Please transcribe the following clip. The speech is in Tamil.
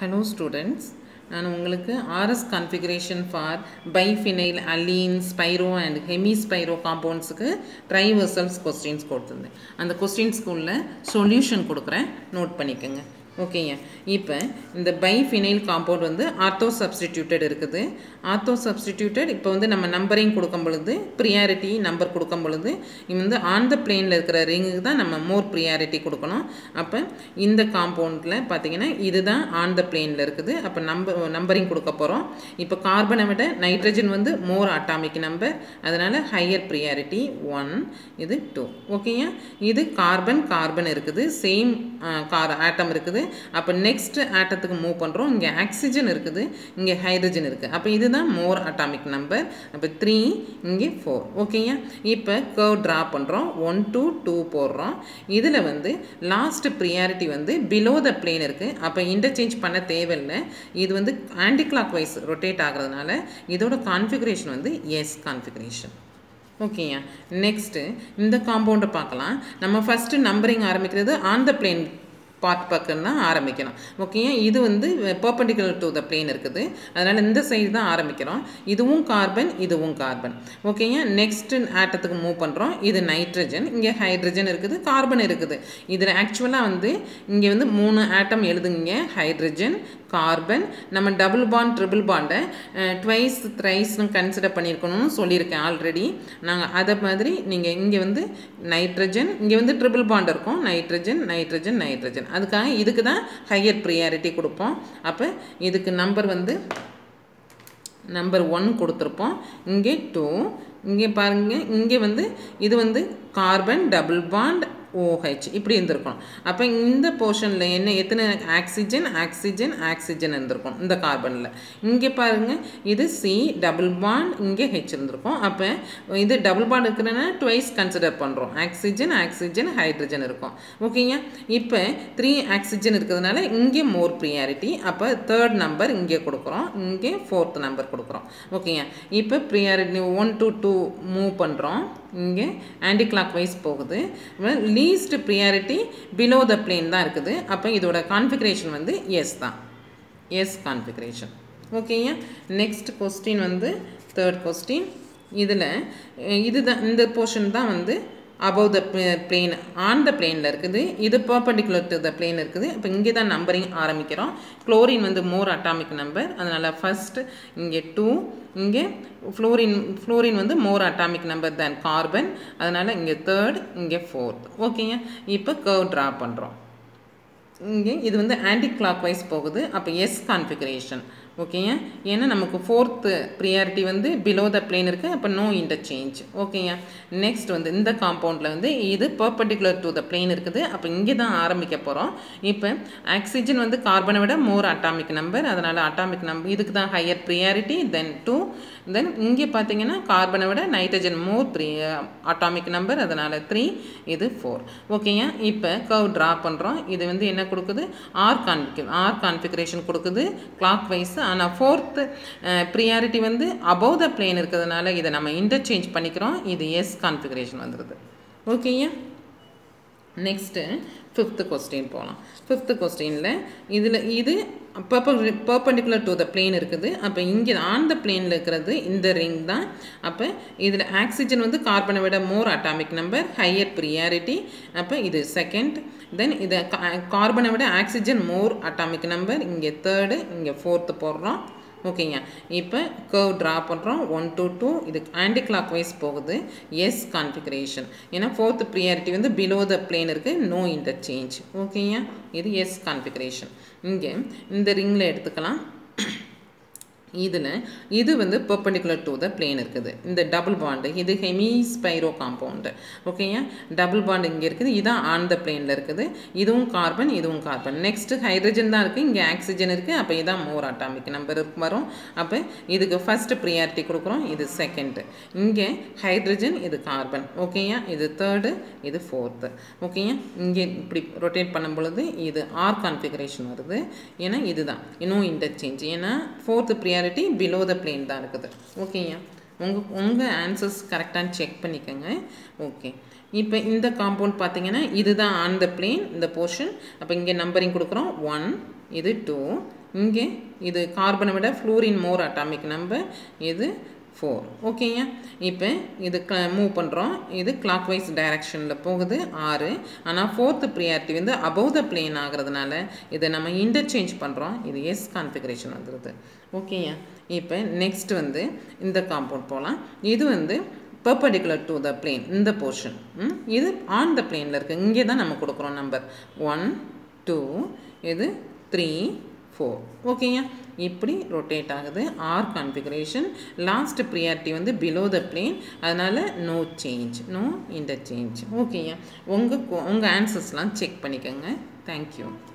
ஹலோ ஸ்டூடெண்ட்ஸ் நான் உங்களுக்கு RS configuration for biphenyl allene spiro and hemispiro காம்பவுண்ட்ஸுக்கு ட்ரைவர்சல்ஸ் கொஸ்டின்ஸ் கொடுத்துருந்தேன் அந்த கொஸ்டின்ஸ்க்குள்ள சொல்யூஷன் கொடுக்குறேன் நோட் பண்ணிக்கோங்க ஓகேங்க இப்போ இந்த பைஃபினைல் காம்பவுண்ட் வந்து ஆர்த்தோ சப்ஸ்டிடியூட்டட் இருக்குது ஆர்த்தோ சப்ஸ்டிடியூட்டட் இப்போ வந்து நம்ம நம்பரையும் கொடுக்கும் பொழுது ப்ரியாரிட்டி நம்பர் கொடுக்கும் பொழுது இது வந்து ஆன் த பிளேனில் இருக்கிற ரிங்குக்கு தான் நம்ம மோர் ப்ரியாரிட்டி கொடுக்கணும் அப்போ இந்த காம்பவுண்டில் பார்த்தீங்கன்னா இதுதான் ஆன் த பிளேனில் இருக்குது அப்போ நம்பர் நம்பரிங் கொடுக்க போகிறோம் இப்போ கார்பனை விட நைட்ரஜன் வந்து மோர் அட்டாமிக் நம்பர் அதனால் ஹையர் ப்ரியாரிட்டி ஒன் இது டூ ஓகேயா இது கார்பன் கார்பன் இருக்குது சேம் கார் ஆட்டம் இருக்குது அப்போ நெக்ஸ்ட் ஆட்டத்துக்கு மூவ் பண்ணுறோம் இங்கே ஆக்சிஜன் இருக்குது இங்கே ஹைட்ரஜன் இருக்குது அப்போ இதுதான் மோர் அட்டாமிக் நம்பர் அப்போ த்ரீ இங்கே ஃபோர் ஓகேயா இப்போ கர்வ் ட்ரா பண்ணுறோம் ஒன் டூ டூ போடுறோம் இதில் வந்து லாஸ்ட் ப்ரியாரிட்டி வந்து பிலோ த பிளேன் இருக்குது அப்போ இன்டர்சேஞ்ச் பண்ண தேவையில்லை இது வந்து ஆன்டி கிளாக் வைஸ் ரொட்டேட் ஆகிறதுனால இதோட கான்ஃபிகரேஷன் வந்து எஸ் கான்ஃபிகரேஷன் ஓகேயா நெக்ஸ்ட்டு இந்த காம்பவுண்டை பார்க்கலாம் நம்ம ஃபஸ்ட்டு நம்பரிங் ஆரம்பிக்கிறது ஆன் த பிளேன் பார்ட் பக்கம் தான் ஆரம்பிக்கணும் ஓகேயா இது வந்து பர்பண்டிகுலர் டு த பிளேன் இருக்குது அதனால் இந்த சைடு தான் ஆரம்பிக்கிறோம் இதுவும் கார்பன் இதுவும் கார்பன் ஓகேயா நெக்ஸ்ட் ஆட்டத்துக்கு மூவ் பண்ணுறோம் இது நைட்ரஜன் இங்கே ஹைட்ரஜன் இருக்குது கார்பன் இருக்குது இதில் ஆக்சுவலாக வந்து இங்கே வந்து மூணு ஆட்டம் எழுதுங்க ஹைட்ரஜன் கார்பன் நம்ம டபுள் பாண்ட் ட்ரிபிள் பாண்டை ட்வைஸ் த்ரைஸ்னு கன்சிடர் பண்ணியிருக்கணும்னு சொல்லியிருக்கேன் ஆல்ரெடி நாங்கள் அதை மாதிரி நீங்கள் இங்கே வந்து நைட்ரஜன் இங்கே வந்து ட்ரிபிள் பாண்ட் இருக்கும் நைட்ரஜன் நைட்ரஜன் நைட்ரஜன் அதுக்காக இதுக்கு தான் ஹையர் ப்ரியாரிட்டி கொடுப்போம் அப்போ இதுக்கு நம்பர் வந்து நம்பர் ஒன் கொடுத்துருப்போம் இங்கே டூ இங்கே பாருங்கள் இங்கே வந்து இது வந்து கார்பன் டபுள் பாண்ட் ஓஹெச் இப்படி இருந்திருக்கும் அப்போ இந்த போர்ஷனில் என்ன எத்தனை ஆக்சிஜன் ஆக்சிஜன் ஆக்சிஜன் இருந்திருக்கும் இந்த கார்பனில் இங்கே பாருங்கள் இது சி டபுள் பாண்ட் இங்கே ஹெச் இருந்திருக்கும் அப்போ இது டபுள் பாண்ட் இருக்கிறனா ட்வைஸ் கன்சிடர் பண்ணுறோம் ஆக்சிஜன் ஆக்சிஜன் ஹைட்ரஜன் இருக்கும் ஓகேங்க இப்போ த்ரீ ஆக்சிஜன் இருக்கிறதுனால இங்கே மோர் ப்ரியாரிட்டி அப்போ தேர்ட் நம்பர் இங்கே கொடுக்குறோம் இங்கே ஃபோர்த் நம்பர் கொடுக்குறோம் ஓகேங்க இப்போ priority one to two move பண்ணுறோம் இங்கே ஆன்டி கிளாக் வைஸ் போகுது least priority below the plane தான் இருக்குது அப்போ இதோட கான்ஃபிகரேஷன் வந்து எஸ் தான் எஸ் கான்ஃபிகரேஷன் ஓகேயா நெக்ஸ்ட் கொஸ்டின் வந்து தேர்ட் கொஸ்டின் இதில் இதுதான் இந்த போர்ஷன் தான் வந்து above the plane on the பிளேனில் இருக்குது இது பர்பண்டிகுலர் டு த பிளேன் இருக்குது இப்போ இங்கே தான் நம்பரிங் ஆரம்பிக்கிறோம் குளோரின் வந்து மோர் அட்டாமிக் நம்பர் அதனால் ஃபஸ்ட்டு இங்கே டூ இங்கே ஃப்ளோரின் ஃப்ளோரின் வந்து more atomic number than carbon அதனால் இங்கே தேர்ட் இங்கே ஃபோர்த் ஓகேங்க இப்போ கர்வ் ட்ரா பண்ணுறோம் இங்கே இது வந்து ஆன்டி கிளாக் வைஸ் போகுது அப்போ எஸ் கான்ஃபிகரேஷன் ஓகேங்க ஏன்னா நமக்கு ஃபோர்த்து ப்ரியாரிட்டி வந்து பிலோ த பிளேன் இருக்குது அப்போ நோ இன்டர்சேஞ்ச் ஓகேங்க நெக்ஸ்ட் வந்து இந்த காம்பவுண்டில் வந்து இது பர்பண்டிகுலர் டு த பிளேன் இருக்குது அப்போ இங்கே தான் ஆரம்பிக்க போகிறோம் இப்போ ஆக்சிஜன் வந்து கார்பனை விட மோர் அட்டாமிக் நம்பர் அதனால் அட்டாமிக் நம்பர் இதுக்கு தான் higher priority then two then இங்கே பார்த்தீங்கன்னா கார்பனை விட நைட்ரஜன் மோர் ப்ரி அட்டாமிக் நம்பர் அதனால் த்ரீ இது ஃபோர் ஓகேங்க இப்போ கர்வ் ட்ரா பண்ணுறோம் இது வந்து என்ன கொடுக்குது ஆர் கான்ஃபிக ஆர் கான்ஃபிகரேஷன் கொடுக்குது கிளாக் வைஸ் ஆனால் ஃபோர்த்து ப்ரியாரிட்டி வந்து அபவ் த பிளேன் இருக்கிறதுனால இதை நம்ம இன்டர்சேஞ்ச் பண்ணிக்கிறோம் இது எஸ் கான்ஃபிகரேஷன் வந்துடுது ஓகேயா நெக்ஸ்ட்டு ஃபிஃப்த்து கொஸ்டின் போகலாம் ஃபிஃப்த்து கொஸ்டினில் இதில் இது பர்பண்டிகுலர் டு த பிளேன் இருக்குது அப்போ இங்கே ஆன் த பிளேனில் இருக்கிறது இந்த ரிங் தான் அப்போ இதில் ஆக்சிஜன் வந்து கார்பனை விட more atomic number higher priority அப்போ இது செகண்ட் தென் இது கார்பனை விட ஆக்சிஜன் மோர் அட்டாமிக் நம்பர் இங்கே தேர்டு இங்கே ஃபோர்த்து போடுறோம் ஓகேங்க இப்போ கர்வ் ட்ரா பண்ணுறோம் ஒன் டூ டூ இது ஆன்டி கிளாக் வைஸ் போகுது எஸ் கான்ஃபிகரேஷன் ஏன்னா ஃபோர்த் ப்ரியாரிட்டி வந்து பிலோ த பிளேன் இருக்குது நோ இன்டர்சேஞ்ச் ஓகேங்க இது எஸ் கான்ஃபிகரேஷன் இங்கே இந்த ரிங்கில் எடுத்துக்கலாம் இதில் இது வந்து பர்பண்டிகுலர் டு த பிளேன் இருக்குது இந்த டபுள் பாண்டு இது ஹெமிஸ்பைரோ காம்பவுண்டு ஓகேயா டபுள் பாண்டு இங்கே இருக்குது இதான் ஆன் த பிளேனில் இருக்குது இதுவும் கார்பன் இதுவும் கார்பன் நெக்ஸ்ட்டு ஹைட்ரஜன் தான் இருக்குது இங்கே ஆக்சிஜன் இருக்குது அப்போ இதான் மோர் அட்டாமிக் நம்பர் வரும் அப்போ இதுக்கு ஃபஸ்ட்டு ப்ரியாரிட்டி கொடுக்குறோம் இது செகண்டு இங்கே ஹைட்ரஜன் இது கார்பன் ஓகேயா இது தேர்டு இது ஃபோர்த்து ஓகேயா இங்கே இப்படி ரொட்டேட் பண்ணும் பொழுது இது ஆர் கான்ஃபிகரேஷன் வருது ஏன்னா இதுதான் இன்னும் இன்டர்சேஞ்ச் ஏன்னா fourth priority priority below the plane தான் இருக்குது ஓகேயா உங்கள் உங்கள் ஆன்சர்ஸ் கரெக்டாக செக் பண்ணிக்கோங்க ஓகே இப்போ இந்த காம்பவுண்ட் பார்த்தீங்கன்னா இதுதான் ஆன் த பிளேன் இந்த போர்ஷன் அப்போ இங்கே நம்பரிங் கொடுக்குறோம் ஒன் இது டூ இங்கே இது கார்பனை விட ஃப்ளூரின் மோர் அட்டாமிக் நம்பர் இது ஃபோர் ஓகேயா இப்போ இது க மூவ் பண்ணுறோம் இது கிளாக் வைஸ் டைரக்ஷனில் போகுது ஆறு ஆனால் ஃபோர்த்து ப்ரியாரிட்டி வந்து அபவ் த பிளேன் ஆகிறதுனால இதை நம்ம இன்டர்சேஞ்ச் பண்ணுறோம் இது எஸ் கான்ஃபிகரேஷன் வந்துடுது ஓகேயா இப்போ நெக்ஸ்ட் வந்து இந்த காம்பவுண்ட் போகலாம் இது வந்து பர்படிகுலர் டு த பிளேன் இந்த போர்ஷன் இது ஆன் த பிளேனில் இருக்குது இங்கே தான் நம்ம கொடுக்குறோம் நம்பர் ஒன் டூ இது த்ரீ ஃபோர் ஓகேயா இப்படி ரொட்டேட் ஆகுது ஆர் கான்ஃபிகரேஷன் லாஸ்ட் ப்ரியாரிட்டி வந்து பிலோ த பிளேன் அதனால் நோ சேஞ்ச் நோ இன்டர்சேஞ்ச் ஓகேயா உங்கள் உங்கள் ஆன்சர்ஸ்லாம் செக் பண்ணிக்கோங்க தேங்க்யூ